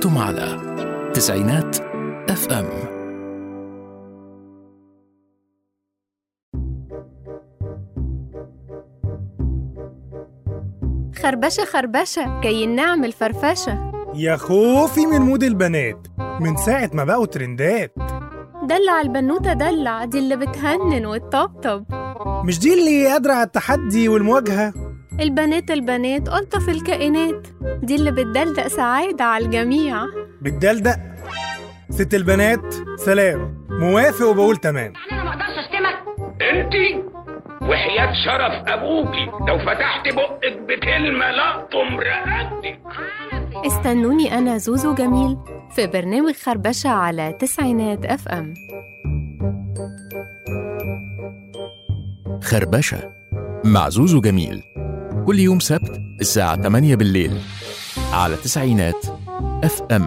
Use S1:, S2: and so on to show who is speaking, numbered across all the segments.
S1: أنتم على تسعينات اف ام
S2: خربشة خربشة كي نعمل فرفشة
S3: يا خوفي من مود البنات من ساعة ما بقوا ترندات
S2: دلع البنوتة دلع دي اللي بتهنن وتطبطب
S3: مش دي اللي قادرة على التحدي والمواجهة
S2: البنات البنات ألطف الكائنات دي اللي بتدلدق سعادة على الجميع
S3: بالدلدق ست البنات سلام موافق وبقول تمام
S4: انا ما اقدرش اشتمك
S5: انت وحياة شرف ابوكي لو فتحت بقك بكلمة لقطم رقبتك
S2: استنوني أنا زوزو جميل في برنامج خربشة على تسعينات اف ام
S1: خربشة مع زوزو جميل كل يوم سبت الساعة 8 بالليل على تسعينات اف ام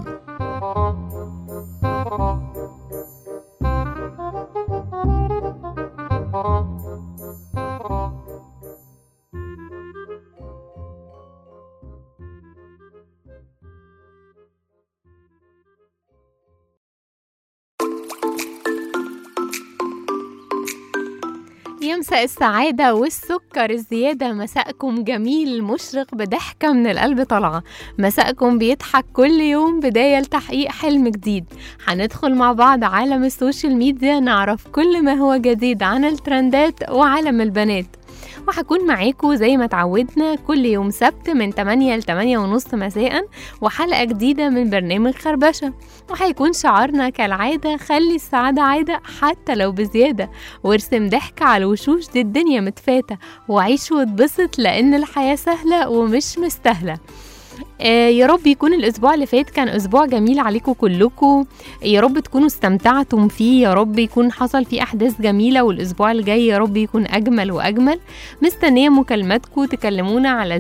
S2: يمساء السعادة والسكر الزيادة مساءكم جميل مشرق بضحكة من القلب طالعة مساءكم بيضحك كل يوم بداية لتحقيق حلم جديد هندخل مع بعض عالم السوشيال ميديا نعرف كل ما هو جديد عن الترندات وعالم البنات وهكون معاكم زي ما اتعودنا كل يوم سبت من 8 ل 8 ونص مساء وحلقة جديدة من برنامج خربشة وهيكون شعارنا كالعادة خلي السعادة عادة حتى لو بزيادة وارسم ضحك على الوشوش دي الدنيا متفاتة وعيش واتبسط لأن الحياة سهلة ومش مستاهلة آه يا رب يكون الاسبوع اللي فات كان اسبوع جميل عليكم كلكم يا رب تكونوا استمتعتم فيه يا رب يكون حصل فيه احداث جميله والاسبوع الجاي يا رب يكون اجمل واجمل مستنيه مكالماتكم تكلمونا على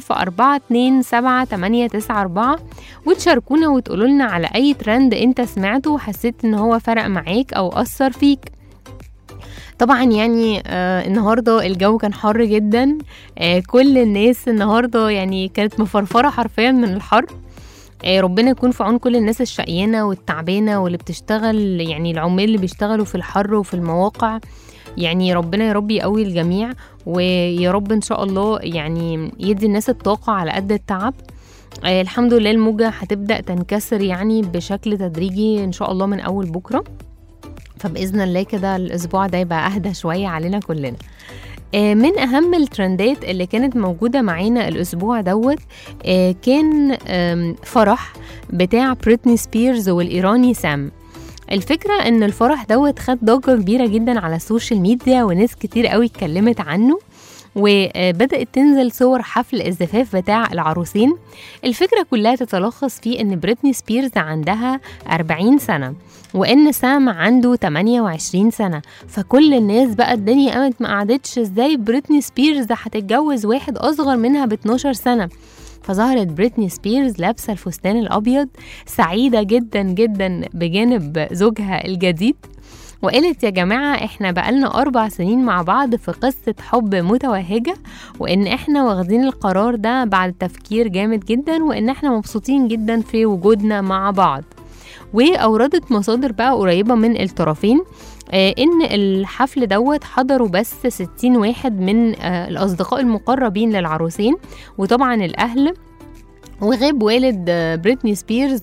S2: 010427894 وتشاركونا وتقولوا لنا على اي ترند انت سمعته وحسيت ان هو فرق معاك او اثر فيك طبعا يعني آه النهارده الجو كان حر جدا آه كل الناس النهارده يعني كانت مفرفره حرفيا من الحر آه ربنا يكون في عون كل الناس الشقيانه والتعبانه واللي بتشتغل يعني العمال اللي بيشتغلوا في الحر وفي المواقع يعني ربنا يا رب يقوي الجميع ويا رب ان شاء الله يعني يدي الناس الطاقه على قد التعب آه الحمد لله الموجه هتبدا تنكسر يعني بشكل تدريجي ان شاء الله من اول بكره فباذن الله كده الاسبوع ده يبقى اهدى شويه علينا كلنا آه، من اهم الترندات اللي كانت موجوده معانا الاسبوع دوت آه، كان آم، فرح بتاع بريتني سبيرز والايراني سام الفكرة ان الفرح دوت خد ضجة كبيرة جدا على السوشيال ميديا وناس كتير قوي اتكلمت عنه وبدأت تنزل صور حفل الزفاف بتاع العروسين الفكرة كلها تتلخص في ان بريتني سبيرز عندها 40 سنة وان سام عنده 28 سنة فكل الناس بقى الدنيا قامت ما قعدتش ازاي بريتني سبيرز هتتجوز واحد اصغر منها ب 12 سنة فظهرت بريتني سبيرز لابسة الفستان الأبيض سعيدة جدا جدا بجانب زوجها الجديد وقالت يا جماعة احنا بقالنا أربع سنين مع بعض في قصة حب متوهجة وإن احنا واخدين القرار ده بعد تفكير جامد جدا وإن احنا مبسوطين جدا في وجودنا مع بعض وأوردت مصادر بقى قريبة من الطرفين آه، ان الحفل دوت حضروا بس 60 واحد من آه، الاصدقاء المقربين للعروسين وطبعا الاهل وغاب والد آه، بريتني سبيرز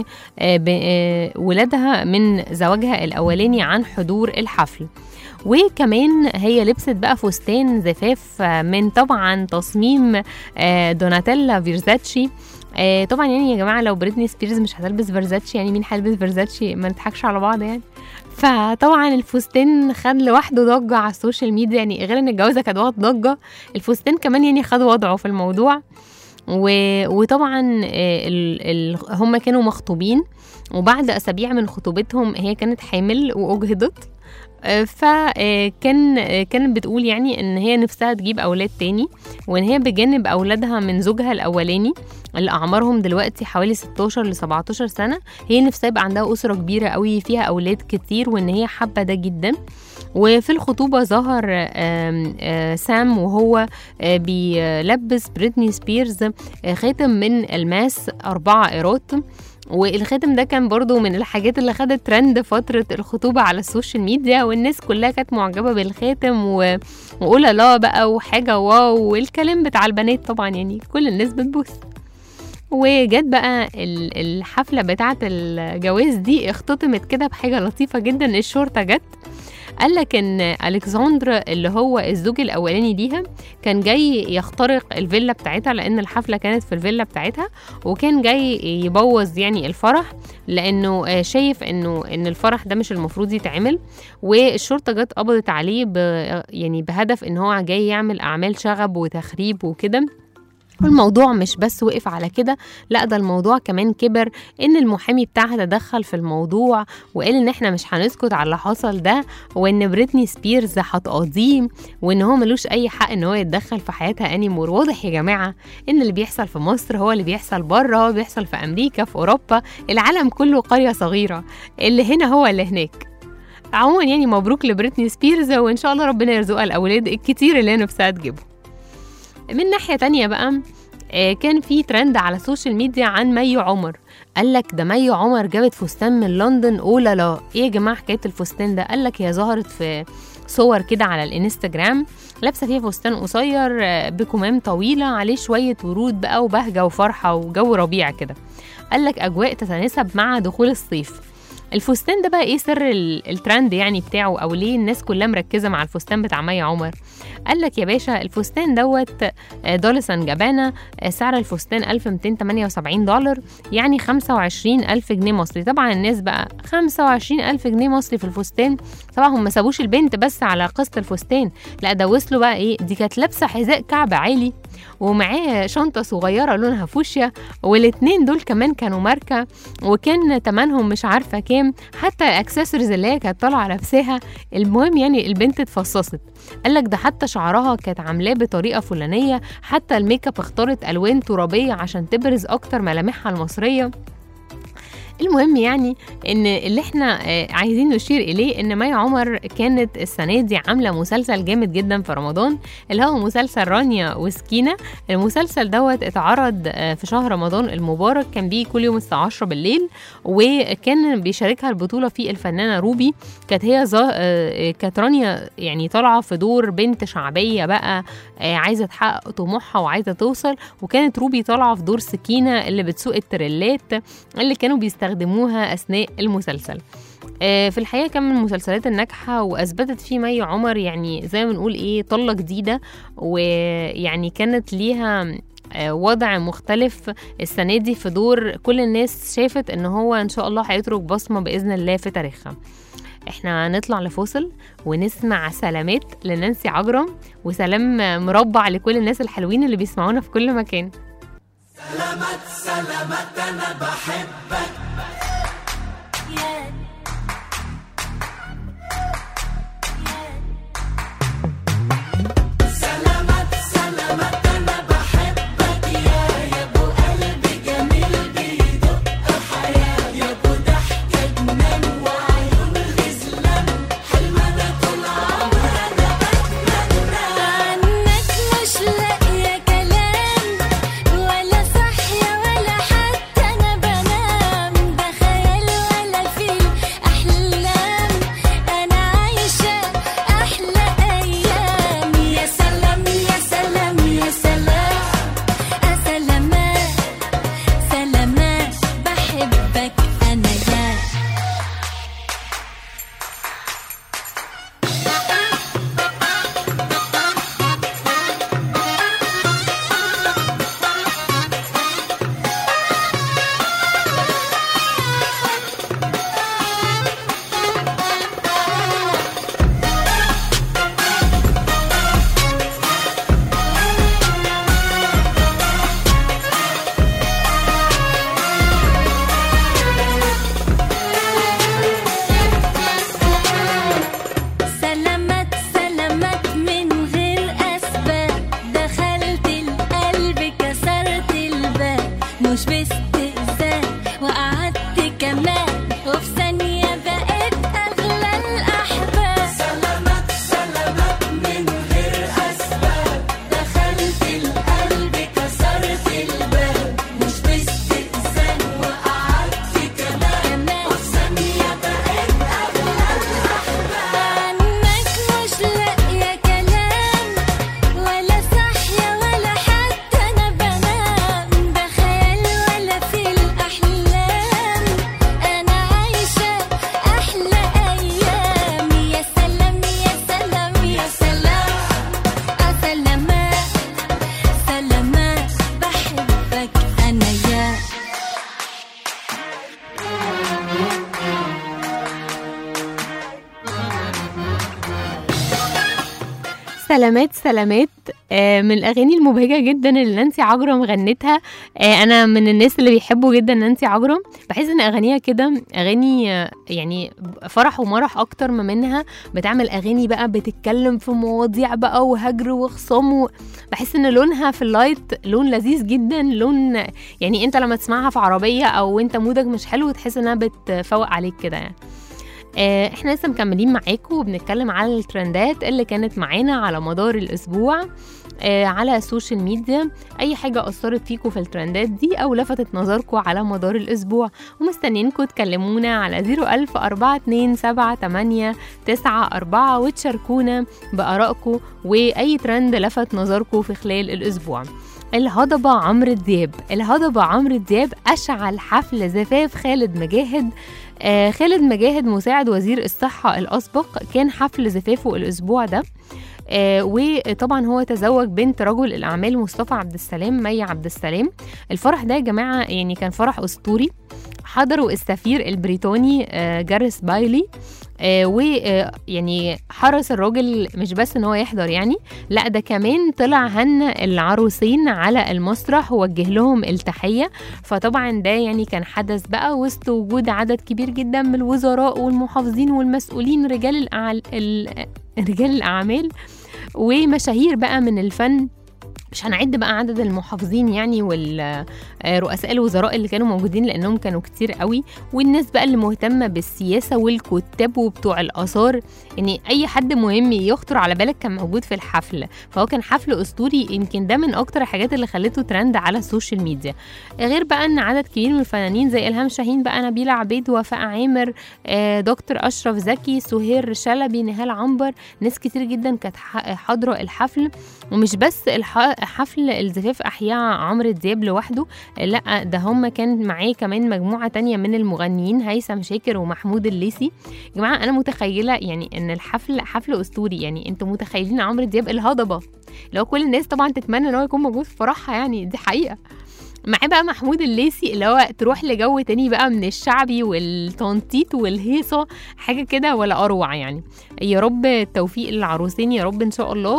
S2: وولادها من زواجها الاولاني عن حضور الحفل وكمان هي لبست بقى فستان زفاف آه، من طبعا تصميم آه، دوناتيلا فيرزاتشي آه، طبعا يعني يا جماعه لو بريتني سبيرز مش هتلبس فيرزاتشي يعني مين هيلبس فيرزاتشي ما نضحكش على بعض يعني فطبعا الفستان خد لوحده ضجه على السوشيال ميديا يعني غير ان الجوازه كانت واخد ضجه الفستان كمان يعني خد وضعه في الموضوع و... وطبعا آه، ال... ال... هم كانوا مخطوبين وبعد اسابيع من خطوبتهم هي كانت حامل واجهضت آه، فكان آه، كانت بتقول يعني ان هي نفسها تجيب اولاد تاني وان هي بجانب اولادها من زوجها الاولاني اللي اعمارهم دلوقتي حوالي 16 ل 17 سنه هي نفسها يبقى عندها اسره كبيره قوي فيها اولاد كتير وان هي حابه ده جدا وفي الخطوبة ظهر آم، آه، سام وهو آه، بيلبس بريتني سبيرز آه، خاتم من الماس أربعة إيرات والخاتم ده كان برضو من الحاجات اللي خدت ترند فترة الخطوبة على السوشيال ميديا والناس كلها كانت معجبة بالخاتم و... وقولها لا بقى وحاجة واو والكلام بتاع البنات طبعا يعني كل الناس بتبوس وجت بقى ال- الحفلة بتاعة الجواز دي اختتمت كده بحاجة لطيفة جدا الشرطة جت قال لك ان الكسندر اللي هو الزوج الاولاني ليها كان جاي يخترق الفيلا بتاعتها لان الحفله كانت في الفيلا بتاعتها وكان جاي يبوظ يعني الفرح لانه آه، شايف انه ان الفرح ده مش المفروض يتعمل والشرطه جت قبضت عليه ب يعني بهدف ان هو جاي يعمل اعمال شغب وتخريب وكده والموضوع مش بس وقف على كده لا ده الموضوع كمان كبر ان المحامي بتاعها تدخل في الموضوع وقال ان احنا مش هنسكت على اللي حصل ده وان بريتني سبيرز هتقاضيه وان هو ملوش اي حق ان هو يتدخل في حياتها انيمور واضح يا جماعه ان اللي بيحصل في مصر هو اللي بيحصل بره هو بيحصل في امريكا في اوروبا العالم كله قريه صغيره اللي هنا هو اللي هناك عموما يعني مبروك لبريتني سبيرز وان شاء الله ربنا يرزقها الاولاد الكتير اللي هي نفسها تجيبهم من ناحيه تانية بقى آه، كان في ترند على السوشيال ميديا عن مي عمر قال لك ده مي عمر جابت فستان من لندن اولا لا ايه يا جماعه حكايه الفستان ده قال لك هي ظهرت في صور كده على الانستجرام لابسه فيها فستان قصير آه، بكمام طويله عليه شويه ورود بقى وبهجه وفرحه وجو ربيع كده قال لك اجواء تتناسب مع دخول الصيف الفستان ده بقى ايه سر ال- الترند يعني بتاعه او ليه الناس كلها مركزه مع الفستان بتاع مي عمر قال لك يا باشا الفستان دوت آه، دولسن جابانا آه، سعر الفستان 1278 دولار يعني 25 ألف جنيه مصري طبعا الناس بقى 25 ألف جنيه مصري في الفستان طبعا هم ما سابوش البنت بس على قسط الفستان لا ده وصلوا بقى ايه دي كانت لابسه حذاء كعب عالي ومعاه شنطه صغيره لونها فوشيا والاتنين دول كمان كانوا ماركه وكان تمنهم مش عارفه كام حتى الاكسسوارز اللي هي كانت طالعه لابساها المهم يعني البنت اتفصصت قال لك ده حتى شعرها كانت عاملاه بطريقه فلانيه حتى الميك اب اختارت الوان ترابيه عشان تبرز اكتر ملامحها المصريه المهم يعني ان اللي احنا آه، عايزين نشير اليه ان مي عمر كانت السنه دي عامله مسلسل جامد جدا في رمضان اللي هو مسلسل رانيا وسكينه المسلسل دوت اتعرض آه، في شهر رمضان المبارك كان بيه كل يوم الساعه 10 بالليل وكان بيشاركها البطوله فيه الفنانه روبي كانت هي ظا- آه، كانت رانيا يعني طالعه في دور بنت شعبيه بقى آه، عايزه تحقق طموحها وعايزه توصل وكانت روبي طالعه في دور سكينه اللي بتسوق التريلات اللي كانوا بيستخدموها اثناء المسلسل آه، في الحقيقه كان من المسلسلات الناجحه واثبتت فيه مي عمر يعني زي ما بنقول ايه طله جديده ويعني كانت ليها آه، وضع مختلف السنه دي في دور كل الناس شافت ان هو ان شاء الله هيترك بصمه باذن الله في تاريخها احنا هنطلع لفاصل ونسمع سلامات لنانسي عجرم وسلام مربع لكل الناس الحلوين اللي بيسمعونا في كل مكان
S4: عنك مش لاقية كلام ولا صحية ولا حتى أنا بنام ده خيال ولا فيه أحلام أنا عايشة أحلى أيام يا سلام يا سلام يا سلام سلامات سلامات بحبك أنا يا سلامات سلامات من غير أسباب دخلت القلب كسرت الباب مش باستئذان وقعدت كمان وفي ثانية بقيت أغلى الأحباب سلامات سلامات من غير أسباب دخلت القلب كسرت الباب مش باستئذان وقعدت
S2: سلامات سلامات آه، من الاغاني المبهجه جدا اللي نانسي عجرم غنتها آه، انا من الناس اللي بيحبوا جدا نانسي عجرم بحس ان اغانيها كده اغاني آه، يعني فرح ومرح اكتر ما منها بتعمل اغاني بقى بتتكلم في مواضيع بقى وهجر وخصام و... بحس ان لونها في اللايت لون لذيذ جدا لون يعني انت لما تسمعها في عربيه او انت مودك مش حلو تحس انها بتفوق عليك كده يعني آه، احنا لسه مكملين معاكم وبنتكلم على الترندات اللي كانت معانا على مدار الاسبوع آه، على السوشيال ميديا اي حاجه اثرت فيكم في الترندات دي او لفتت نظركم على مدار الاسبوع ومستنيينكم تكلمونا على 010427894 وتشاركونا بارائكم واي ترند لفت نظركم في خلال الاسبوع الهضبة عمرو دياب الهضبة عمرو دياب أشعل حفل زفاف خالد مجاهد آه خالد مجاهد مساعد وزير الصحة الأسبق كان حفل زفافه الأسبوع ده آه وطبعا هو تزوج بنت رجل الأعمال مصطفى عبد السلام مي عبد السلام الفرح ده يا جماعة يعني كان فرح أسطوري حضروا السفير البريطاني آه جاريس بايلي آه ويعني حرص الراجل مش بس ان هو يحضر يعني لا ده كمان طلع هن العروسين على المسرح ووجه لهم التحيه فطبعا ده يعني كان حدث بقى وسط وجود عدد كبير جدا من الوزراء والمحافظين والمسؤولين رجال الأعل... ال... رجال الاعمال ومشاهير بقى من الفن مش هنعد بقى عدد المحافظين يعني والرؤساء الوزراء اللي كانوا موجودين لانهم كانوا كتير قوي والناس بقى اللي مهتمه بالسياسه والكتاب وبتوع الاثار يعني اي حد مهم يخطر على بالك كان موجود في الحفل فهو كان حفل اسطوري يمكن ده من اكتر الحاجات اللي خلته ترند على السوشيال ميديا غير بقى ان عدد كبير من الفنانين زي الهام شاهين بقى نبيله عبيد وفاء عامر آه، دكتور اشرف زكي سهير شلبي نهال عنبر ناس كتير جدا كانت ح- حاضره الحفل ومش بس الح... حفل الزفاف احياء عمرو دياب لوحده لا ده هم كان معاه كمان مجموعه تانية من المغنيين هيثم شاكر ومحمود الليثي يا جماعه انا متخيله يعني ان الحفل حفل اسطوري يعني انتوا متخيلين عمرو دياب الهضبه لو كل الناس طبعا تتمنى ان هو يكون موجود في فرحها يعني دي حقيقه معاه بقى محمود الليثي اللي هو تروح لجو تاني بقى من الشعبي والتنطيط والهيصه حاجه كده ولا اروع يعني يا رب التوفيق للعروسين يا رب ان شاء الله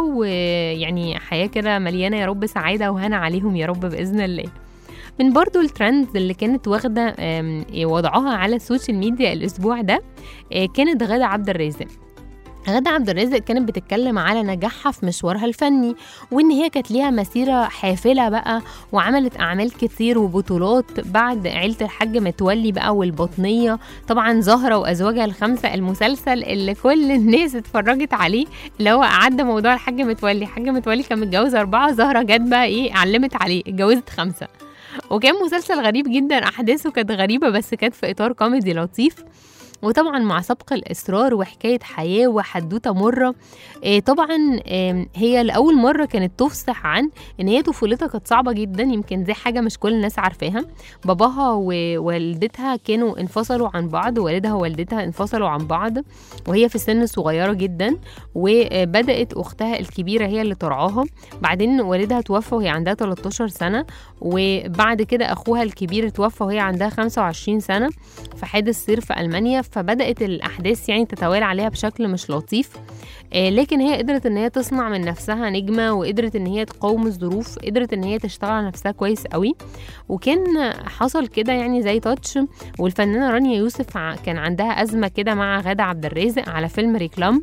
S2: ويعني حياه كده مليانه يا رب سعاده وهنا عليهم يا رب باذن الله من برضو الترندز اللي كانت واخده آم، وضعها على السوشيال ميديا الاسبوع ده آه، كانت غادة عبد الرازق غادة عبد الرازق كانت بتتكلم على نجاحها في مشوارها الفني وان هي كانت ليها مسيره حافله بقى وعملت اعمال كتير وبطولات بعد عيله الحاج متولي بقى والبطنيه طبعا زهره وازواجها الخمسه المسلسل اللي كل الناس اتفرجت عليه اللي هو عدى موضوع الحاج متولي الحاج متولي كان متجوز اربعه زهره جت بقى ايه علمت عليه اتجوزت خمسه وكان مسلسل غريب جدا احداثه كانت غريبه بس كانت في اطار كوميدي لطيف وطبعا مع سبق الاصرار وحكايه حياه وحدوته مره إيه طبعا إيه هي لاول مره كانت تفصح عن ان هي طفولتها كانت صعبه جدا يمكن دي حاجه مش كل الناس عارفاها باباها ووالدتها كانوا انفصلوا عن بعض والدها ووالدتها انفصلوا عن بعض وهي في سن صغيره جدا وبدات اختها الكبيره هي اللي ترعاها بعدين والدها توفى وهي عندها 13 سنه وبعد كده اخوها الكبير توفى وهي عندها 25 سنه في حادث سير في المانيا فبدات الاحداث يعني تتوالى عليها بشكل مش لطيف آه، لكن هي قدرت ان هي تصنع من نفسها نجمه وقدرت ان هي تقاوم الظروف قدرت ان هي تشتغل على نفسها كويس قوي وكان حصل كده يعني زي تاتش والفنانه رانيا يوسف ع- كان عندها ازمه كده مع غادة عبد الرازق على فيلم ريكلام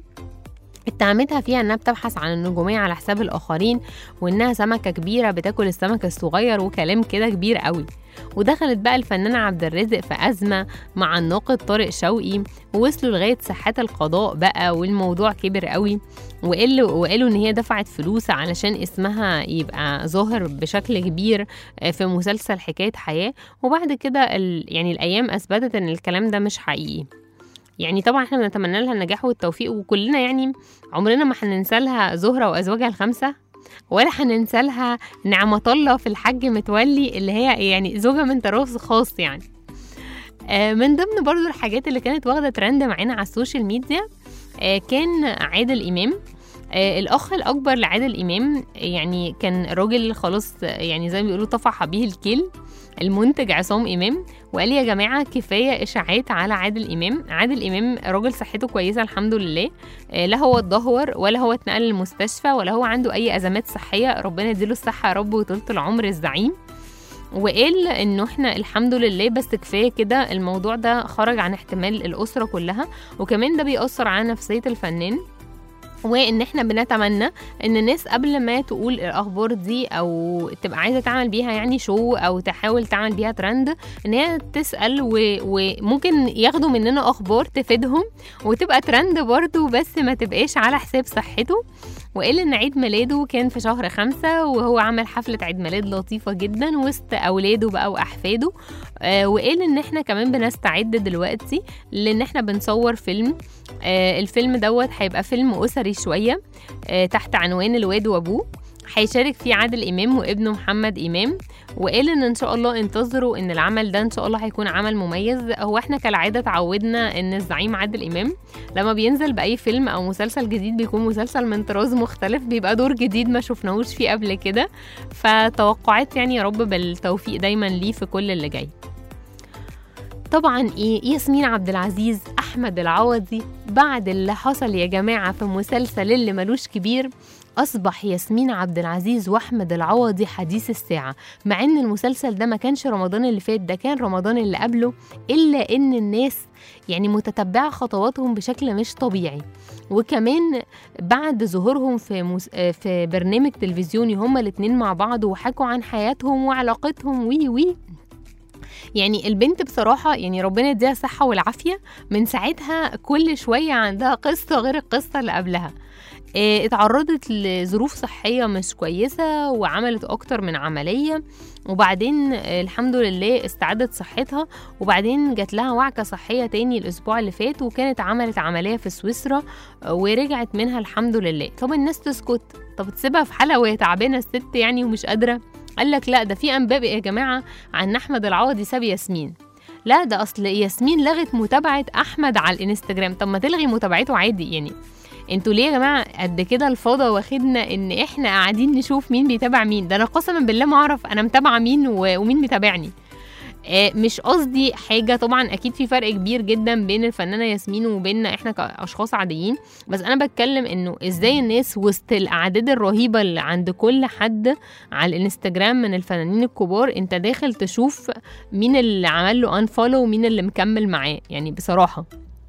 S2: اتهمتها فيها انها بتبحث عن النجوميه على حساب الاخرين وانها سمكه كبيره بتاكل السمك الصغير وكلام كده كبير قوي ودخلت بقى الفنانة عبد الرازق في أزمة مع الناقد طارق شوقي ووصلوا لغاية ساحات القضاء بقى والموضوع كبر قوي وقالوا وقالوا إن هي دفعت فلوس علشان اسمها يبقى ظاهر بشكل كبير في مسلسل حكاية حياة وبعد كده ال... يعني الأيام أثبتت إن الكلام ده مش حقيقي يعني طبعا احنا بنتمنى لها النجاح والتوفيق وكلنا يعني عمرنا ما هننسى لها زهرة وأزواجها الخمسة ولا هننسى لها نعمة الله في الحاج متولي اللي هي يعني زوجة من طراز خاص يعني آه، من ضمن برضو الحاجات اللي كانت واخدة ترند معانا على السوشيال ميديا آه، كان عادل إمام آه، الأخ الأكبر لعادل إمام يعني كان راجل خلاص آه، يعني زي ما بيقولوا طفح به الكيل المنتج عصام امام وقال يا جماعه كفايه اشاعات على عادل امام عادل امام راجل صحته كويسه الحمد لله آه، لا هو اتدهور ولا هو اتنقل المستشفى ولا هو عنده اي ازمات صحيه ربنا يديله الصحه يا رب وطولة العمر الزعيم وقال انه احنا الحمد لله بس كفايه كده الموضوع ده خرج عن احتمال الاسره كلها وكمان ده بيأثر على نفسيه الفنان وان احنا بنتمنى ان الناس قبل ما تقول الاخبار دي او تبقى عايزه تعمل بيها يعني شو او تحاول تعمل بيها ترند ان هي تسال و... وممكن ياخدوا مننا اخبار تفيدهم وتبقى ترند برضو بس ما تبقاش على حساب صحته وقال ان عيد ميلاده كان في شهر خمسة وهو عمل حفلة عيد ميلاد لطيفة جدا وسط اولاده بقى واحفاده آه وقال ان احنا كمان بنستعد دلوقتي لان احنا بنصور فيلم آه الفيلم دوت هيبقى فيلم اسري شويه آه تحت عنوان الواد وابوه هيشارك فيه عادل امام وابنه محمد امام وقال ان ان شاء الله انتظروا ان العمل ده ان شاء الله هيكون عمل مميز هو احنا كالعاده اتعودنا ان الزعيم عادل امام لما بينزل باي فيلم او مسلسل جديد بيكون مسلسل من طراز مختلف بيبقى دور جديد ما شفناهوش فيه قبل كده فتوقعات يعني يا رب بالتوفيق دايما ليه في كل اللي جاي طبعا ايه ياسمين عبد العزيز احمد العوضي بعد اللي حصل يا جماعه في مسلسل اللي ملوش كبير اصبح ياسمين عبد العزيز واحمد العوضي حديث الساعه مع ان المسلسل ده ما كانش رمضان اللي فات ده كان رمضان اللي قبله الا ان الناس يعني متتبعه خطواتهم بشكل مش طبيعي وكمان بعد ظهورهم في مس... في برنامج تلفزيوني هما الاتنين مع بعض وحكوا عن حياتهم وعلاقتهم وي وي يعني البنت بصراحة يعني ربنا يديها الصحة والعافية من ساعتها كل شوية عندها قصة غير القصة اللي قبلها إيه، اتعرضت لظروف صحية مش كويسة وعملت أكتر من عملية وبعدين آه، الحمد لله استعادت صحتها وبعدين جات لها وعكة صحية تاني الأسبوع اللي فات وكانت عملت عملية في سويسرا آه، ورجعت منها الحمد لله طب الناس تسكت طب تسيبها في حالها وهي تعبانة الست يعني ومش قادرة قال لك لا ده في أنباء يا جماعة عن أحمد العوضي ساب ياسمين لا ده أصل ياسمين لغت متابعة أحمد على الانستجرام طب ما تلغي متابعته عادي يعني انتوا ليه يا جماعه قد كده الفوضى واخدنا ان احنا قاعدين نشوف مين بيتابع مين ده انا قسما بالله ما اعرف انا متابعه مين و- ومين متابعني آه، مش قصدي حاجة طبعا أكيد في فرق كبير جدا بين الفنانة ياسمين وبيننا إحنا كأشخاص عاديين بس أنا بتكلم إنه إزاي الناس وسط الأعداد الرهيبة اللي عند كل حد على الانستجرام من الفنانين الكبار أنت داخل تشوف مين اللي عمل له أنفولو ومين اللي مكمل معاه يعني بصراحة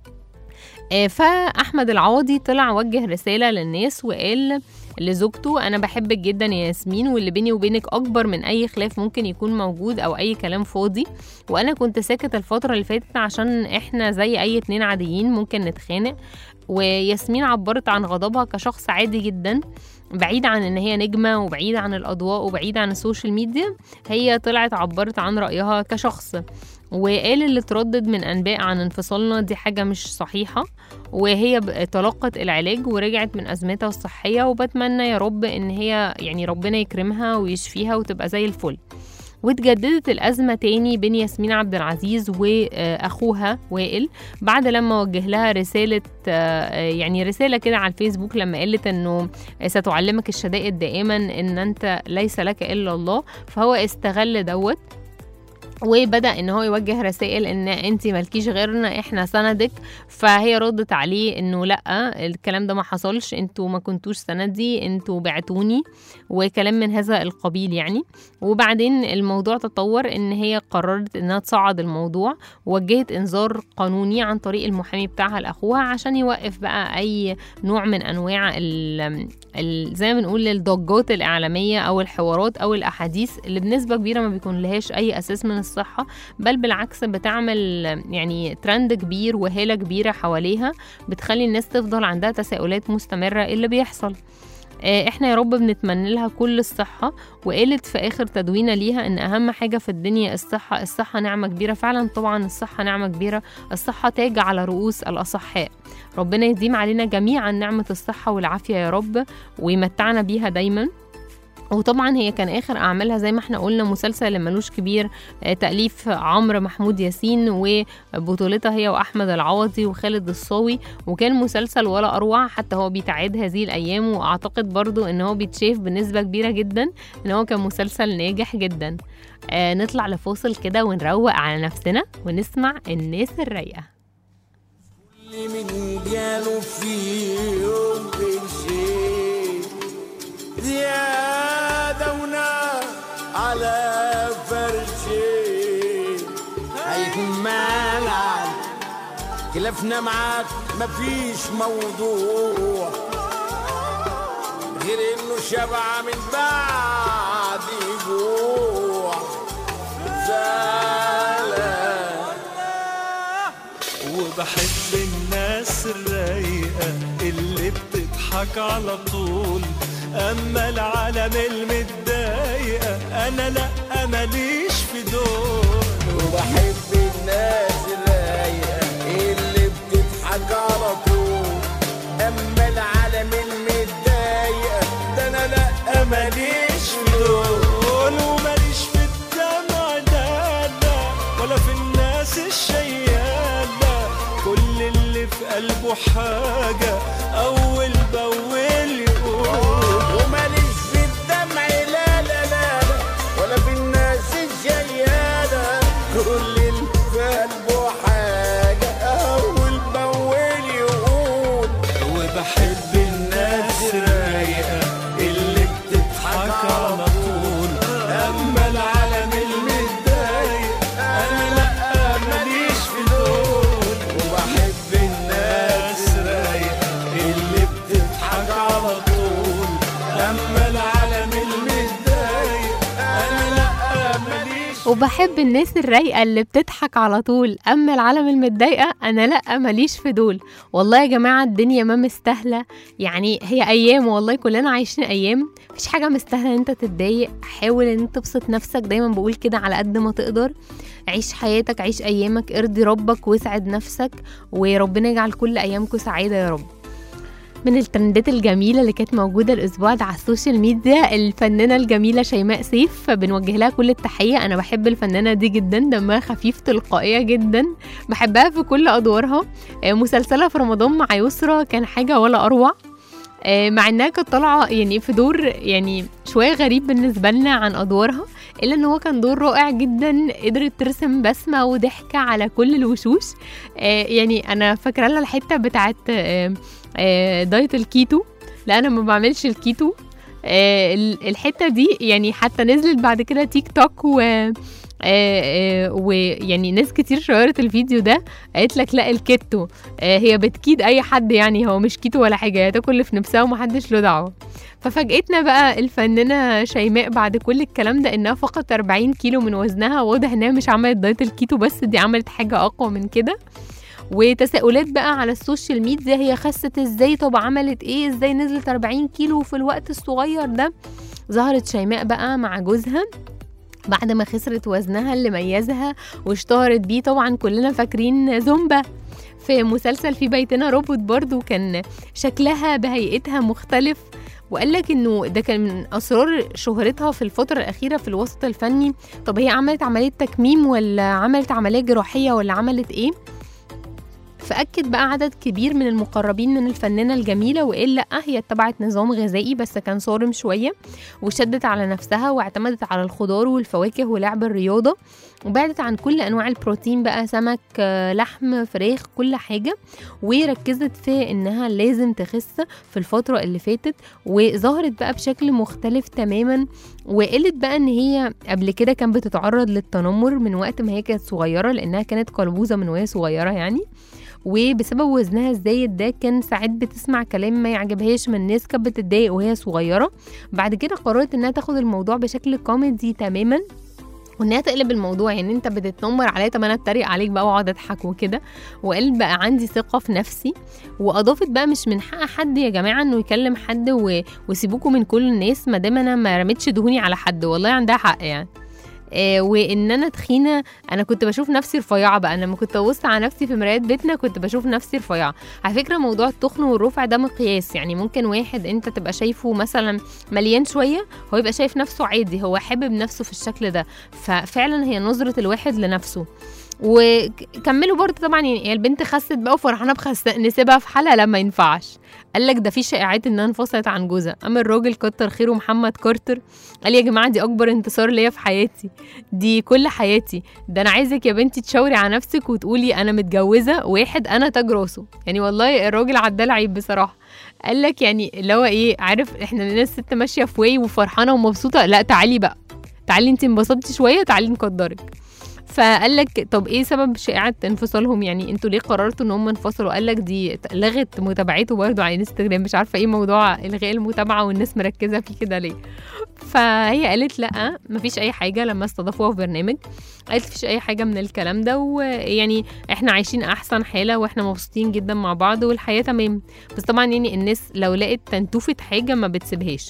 S2: آه، فاحمد العوضي طلع وجه رساله للناس وقال لزوجته انا بحبك جدا يا ياسمين واللي بيني وبينك اكبر من اي خلاف ممكن يكون موجود او اي كلام فاضي وانا كنت ساكت الفتره اللي فاتت عشان احنا زي اي اتنين عاديين ممكن نتخانق وياسمين عبرت عن غضبها كشخص عادي جدا بعيد عن ان هي نجمه وبعيد عن الاضواء وبعيد عن السوشيال ميديا هي طلعت عبرت عن رايها كشخص وقال اللي تردد من انباء عن انفصالنا دي حاجه مش صحيحه وهي ب- تلقت العلاج ورجعت من ازمتها الصحيه وبتمنى يا رب ان هي يعني ربنا يكرمها ويشفيها وتبقى زي الفل واتجددت الأزمة تاني بين ياسمين عبد العزيز وأخوها وائل بعد لما وجه لها رسالة آه، يعني رسالة كده على الفيسبوك لما قالت إنه ستعلمك الشدائد دائما إن أنت ليس لك إلا الله فهو استغل دوت وبدا ان هو يوجه رسائل ان انت مالكيش غيرنا احنا سندك فهي ردت عليه انه لا الكلام ده ما حصلش انتوا ما كنتوش سندي انتوا بعتوني وكلام من هذا القبيل يعني وبعدين الموضوع تطور ان هي قررت انها تصعد الموضوع ووجهت انذار قانوني عن طريق المحامي بتاعها لاخوها عشان يوقف بقى اي نوع من انواع ال ال زي ما بنقول الضجات الاعلاميه او الحوارات او الاحاديث اللي بنسبه كبيره ما بيكون لهاش اي اساس من الصحه بل بالعكس بتعمل يعني ترند كبير وهاله كبيره حواليها بتخلي الناس تفضل عندها تساؤلات مستمره إيه اللي بيحصل آه، احنا يا رب بنتمنى لها كل الصحة وقالت في آخر تدوينة ليها إن أهم حاجة في الدنيا الصحة الصحة نعمة كبيرة فعلا طبعا الصحة نعمة كبيرة الصحة تاج على رؤوس الأصحاء ربنا يديم علينا جميعا نعمة الصحة والعافية يا رب ويمتعنا بيها دايما وطبعا هي كان اخر اعمالها زي ما احنا قلنا مسلسل ملوش كبير آه، تاليف عمرو محمود ياسين وبطولتها هي واحمد العوضي وخالد الصاوي وكان مسلسل ولا اروع حتى هو بيتعاد هذه الايام واعتقد برضو ان هو بيتشاف بنسبه كبيره جدا ان هو كان مسلسل ناجح جدا آه نطلع لفاصل كده ونروق على نفسنا ونسمع الناس الرايقه
S6: اللي من جاله في يوم قرشين زيادة ونار على فرشين هيكون مالك خلافنا معاك مفيش موضوع غير انه شبع من بعد جوع زعلان
S7: وبحب الناس الرايقة اللي بتضحك على طول أما العالم المتضايقة أنا لأ ماليش في دول
S6: وبحب الناس الرايقة اللي بتضحك على طول أما العالم المتضايقة ده أنا لأ ماليش في دول
S7: دول وماليش في الدمع لا لا ولا في الناس الشيالة كل اللي في قلبه حاجة أول بأول يقول
S6: وماليش في الدمع لا لا لا لا ولا في الناس الجيالة كل اللي في قلبه حاجة أول بأول يقول
S7: وبحب الناس الرايقة اللي بتضحك على طول أما العالم المتضايق أنا لأ ماليش في دول
S6: وبحب الناس
S7: ناس رايقة اللي بتضحك على طول أما العالم المتضايق أنا لأ ماليش
S2: وبحب الناس الرايقة اللي بتضحك على طول أما العالم المتضايقة أنا لأ ماليش في دول والله يا جماعة الدنيا ما مستاهلة يعني هي أيام والله كلنا عايشين أيام مفيش حاجة مستاهلة إن أنت تتضايق حاول إن أنت تبسط نفسك دايما بقول كده على قد ما تقدر عيش حياتك عيش أيامك ارضي ربك واسعد نفسك وربنا يجعل كل أيامكم سعيدة يا رب من الترندات الجميلة اللي كانت موجودة الأسبوع ده على السوشيال ميديا الفنانة الجميلة شيماء سيف بنوجه لها كل التحية أنا بحب الفنانة دي جدا دمها خفيف تلقائية جدا بحبها في كل أدوارها آه، مسلسلها في رمضان مع يسرا كان حاجة ولا أروع آه، مع انها كانت طالعه يعني في دور يعني شويه غريب بالنسبه لنا عن ادوارها الا ان هو كان دور رائع جدا قدرت ترسم بسمه وضحكه على كل الوشوش آه، يعني انا فاكره لها الحته بتاعت آه، آه، دايت الكيتو لا انا ما بعملش الكيتو آه، ال- الحته دي يعني حتى نزلت بعد كده تيك توك و آه، آه، ويعني ناس كتير شيرت الفيديو ده قالت لك لا الكيتو آه، هي بتكيد اي حد يعني هو مش كيتو ولا حاجه هي تاكل اللي في نفسها ومحدش له دعوه ففاجئتنا بقى الفنانه شيماء بعد كل الكلام ده انها فقط 40 كيلو من وزنها واضح انها مش عملت دايت الكيتو بس دي عملت حاجه اقوى من كده وتساؤلات بقى على السوشيال ميديا هي خست ازاي طب عملت ايه ازاي نزلت 40 كيلو في الوقت الصغير ده ظهرت شيماء بقى مع جوزها بعد ما خسرت وزنها اللي ميزها واشتهرت بيه طبعا كلنا فاكرين زومبا في مسلسل في بيتنا روبوت برضو كان شكلها بهيئتها مختلف وقال لك انه ده كان من اسرار شهرتها في الفتره الاخيره في الوسط الفني طب هي عملت عمليه تكميم ولا عملت عمليه جراحيه ولا عملت ايه فأكد بقى عدد كبير من المقربين من الفنانة الجميلة وقال لأ هي اتبعت نظام غذائي بس كان صارم شوية وشدت على نفسها واعتمدت على الخضار والفواكه ولعب الرياضة وبعدت عن كل أنواع البروتين بقى سمك آه، لحم فراخ كل حاجة وركزت في إنها لازم تخس في الفترة اللي فاتت وظهرت بقى بشكل مختلف تماما وقالت بقى إن هي قبل كده كانت بتتعرض للتنمر من وقت ما هي كانت صغيرة لأنها كانت قلبوزة من وهي صغيرة يعني وبسبب وزنها الزايد ده كان ساعات بتسمع كلام ما يعجبهاش من الناس كانت بتتضايق وهي صغيره بعد كده قررت انها تاخد الموضوع بشكل كوميدي تماما وانها تقلب الموضوع يعني انت بتتنمر عليا طب انا اتريق عليك بقى واقعد اضحك وكده وقال بقى عندي ثقه في نفسي واضافت بقى مش من حق حد يا جماعه انه يكلم حد و... وسيبوكوا من كل الناس ما دام انا ما رميتش دهوني على حد والله عندها حق يعني آه وان انا تخينه انا كنت بشوف نفسي رفيعه بقى أنا لما كنت ابص على نفسي في مرايات بيتنا كنت بشوف نفسي رفيعه على فكره موضوع التخن والرفع ده مقياس يعني ممكن واحد انت تبقى شايفه مثلا مليان شويه هو يبقى شايف نفسه عادي هو حابب نفسه في الشكل ده ففعلا هي نظره الواحد لنفسه وكملوا برضه طبعا يعني البنت خست بقى وفرحانه بخس نسيبها في حالها لا ما ينفعش قال لك ده في شائعات انها انفصلت عن جوزها اما الراجل كتر خيره محمد كارتر قال يا جماعه دي اكبر انتصار ليا في حياتي دي كل حياتي ده انا عايزك يا بنتي تشاوري على نفسك وتقولي انا متجوزه واحد انا تاج راسه يعني والله الراجل عدى العيب بصراحه قال لك يعني اللي هو ايه عارف احنا الناس ست ماشيه في واي وفرحانه ومبسوطه لا تعالي بقى تعالي انت انبسطتي شويه تعالي نقدرك فقال لك طب ايه سبب شائعه انفصالهم يعني انتوا ليه قررتوا ان هم انفصلوا قال لك دي لغت متابعته برضه على انستجرام مش عارفه ايه موضوع الغاء المتابعه والناس مركزه فيه كده ليه فهي قالت لا مفيش اي حاجه لما استضافوها في برنامج قالت مفيش اي حاجه من الكلام ده ويعني احنا عايشين احسن حاله واحنا مبسوطين جدا مع بعض والحياه تمام بس طبعا يعني الناس لو لقت تنتوفه حاجه ما بتسيبهاش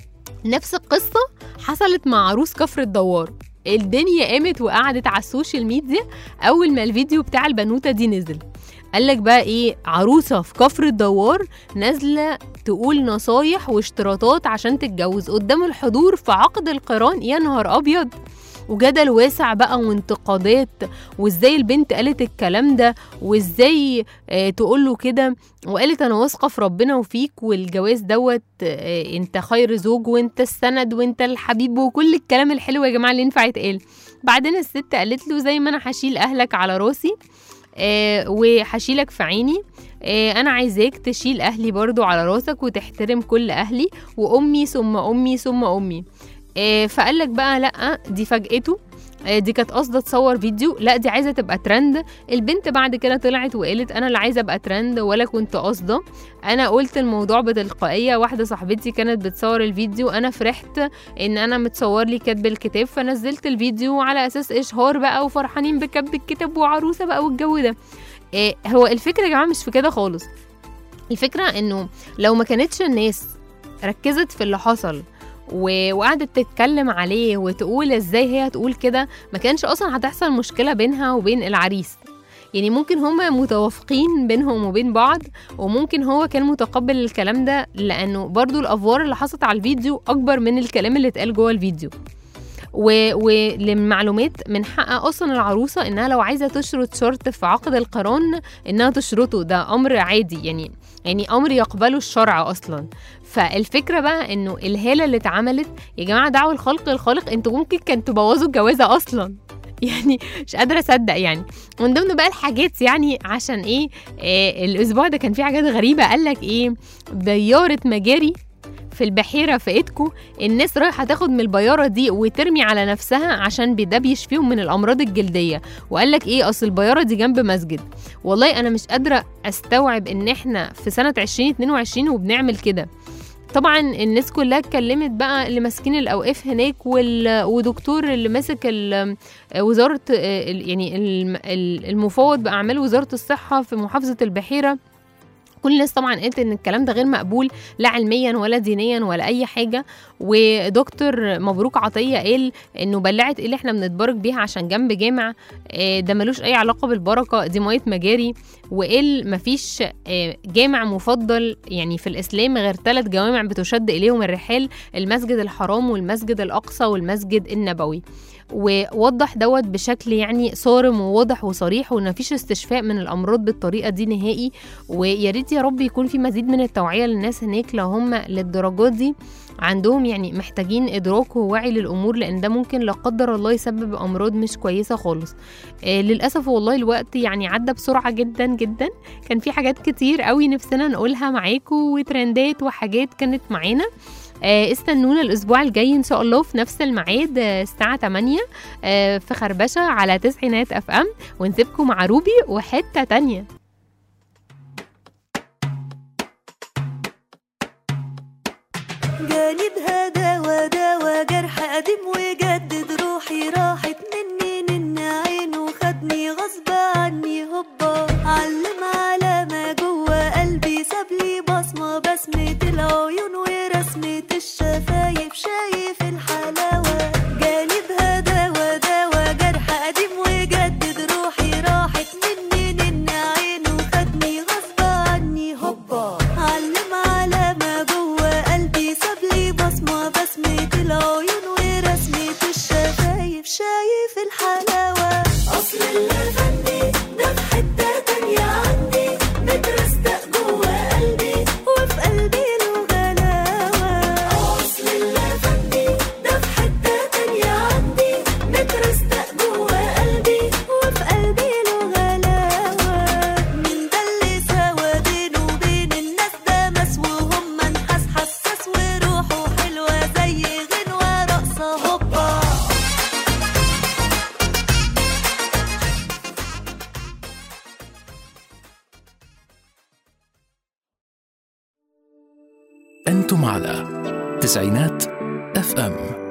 S2: نفس القصه حصلت مع عروس كفر الدوار الدنيا قامت وقعدت على السوشيال ميديا اول ما الفيديو بتاع البنوته دي نزل قال لك بقى ايه عروسه في كفر الدوار نازله تقول نصايح واشتراطات عشان تتجوز قدام الحضور في عقد القران يا نهار ابيض وجدل واسع بقى وانتقادات وازاي البنت قالت الكلام ده وازاي آه تقول له كده وقالت انا واثقه في ربنا وفيك والجواز دوت آه انت خير زوج وانت السند وانت الحبيب وكل الكلام الحلو يا جماعه اللي ينفع يتقال بعدين الست قالت له زي ما انا هشيل اهلك على راسي آه وهشيلك في عيني آه انا عايزاك تشيل اهلي برضو على راسك وتحترم كل اهلي وامي ثم امي ثم امي آه فقال لك بقى لا دي فاجئته آه دي كانت قاصده تصور فيديو لا دي عايزه تبقى ترند البنت بعد كده طلعت وقالت انا لا عايزه ابقى ترند ولا كنت قاصده انا قلت الموضوع بتلقائيه واحده صاحبتي كانت بتصور الفيديو انا فرحت ان انا متصور لي كاتب الكتاب فنزلت الفيديو على اساس اشهار بقى وفرحانين بكتب الكتاب وعروسه بقى والجو ده آه هو الفكره يا جماعه مش في كده خالص الفكره انه لو ما كانتش الناس ركزت في اللي حصل و- وقعدت تتكلم عليه وتقول ازاي هي تقول كده ما كانش اصلا هتحصل مشكله بينها وبين العريس يعني ممكن هما متوافقين بينهم وبين بعض وممكن هو كان متقبل الكلام ده لانه برضو الافوار اللي حصلت على الفيديو اكبر من الكلام اللي اتقال جوه الفيديو و... وللمعلومات من حق اصلا العروسه انها لو عايزه تشرط شرط في عقد القران انها تشرطه ده امر عادي يعني يعني امر يقبله الشرع اصلا فالفكره بقى انه الهاله اللي اتعملت يا جماعه دعوه الخلق للخالق انتوا ممكن كان تبوظوا الجوازه اصلا يعني مش قادره اصدق يعني من ضمن بقى الحاجات يعني عشان ايه آه الاسبوع ده كان في حاجات غريبه قال لك ايه بياره مجاري في البحيرة في ايدكو الناس رايحة تاخد من البيارة دي وترمي على نفسها عشان ده بيشفيهم من الأمراض الجلدية وقال لك ايه أصل البيارة دي جنب مسجد والله أنا مش قادرة أستوعب إن إحنا في سنة 2022 وبنعمل كده طبعا الناس كلها اتكلمت بقى اللي ماسكين الاوقاف هناك وال... ودكتور اللي ماسك ال... وزاره ال... يعني الم- ال- المفوض باعمال وزاره الصحه في محافظه البحيره كل الناس طبعا قالت ان الكلام ده غير مقبول لا علميا ولا دينيا ولا اي حاجه ودكتور مبروك عطيه قال انه بلعت ايه اللي احنا بنتبارك بيها عشان جنب جامع آه، ده ملوش اي علاقه بالبركه دي ميه مجاري وقال مفيش آه، جامع مفضل يعني في الاسلام غير ثلاث جوامع بتشد اليهم الرحال المسجد الحرام والمسجد الاقصى والمسجد النبوي ووضح دوت بشكل يعني صارم وواضح وصريح وان مفيش استشفاء من الامراض بالطريقه دي نهائي ويا ريت يا رب يكون في مزيد من التوعيه للناس هناك لو هم للدرجات دي عندهم يعني محتاجين ادراك ووعي للامور لان ده ممكن لا قدر الله يسبب امراض مش كويسه خالص آه للاسف والله الوقت يعني عدى بسرعه جدا جدا كان في حاجات كتير قوي نفسنا نقولها معاكم وترندات وحاجات كانت معانا آه، استنونا الاسبوع الجاي ان شاء الله في نفس الميعاد آه، الساعه 8 آه، في خربشه على تسعينات اف ام ونسيبكم مع روبي وحته تانية
S8: جاني بهداوى داوى جرح قديم وجدد روحي راحت مني نن عينه خدني غصب عني هوبا علم على ما جوه قلبي سابلي بصمة بسمة العيون ورسمة الشفايف شايف الحلاوة جاني بهداوى أصل اللافندي ده في حتة تانية عندي مترستق جوا قلبي وفي قلبي له غلاوة أصل اللافندي ده في حتة تانية عندي مترستق جوا قلبي وفي قلبي له غلاوة من ده اللي سوا بينه وبين الناس ده مس وهم نحاس حساس وروحه حلوة زي غنوة رقصة هوبا
S1: أنتم على تسعينات اف ام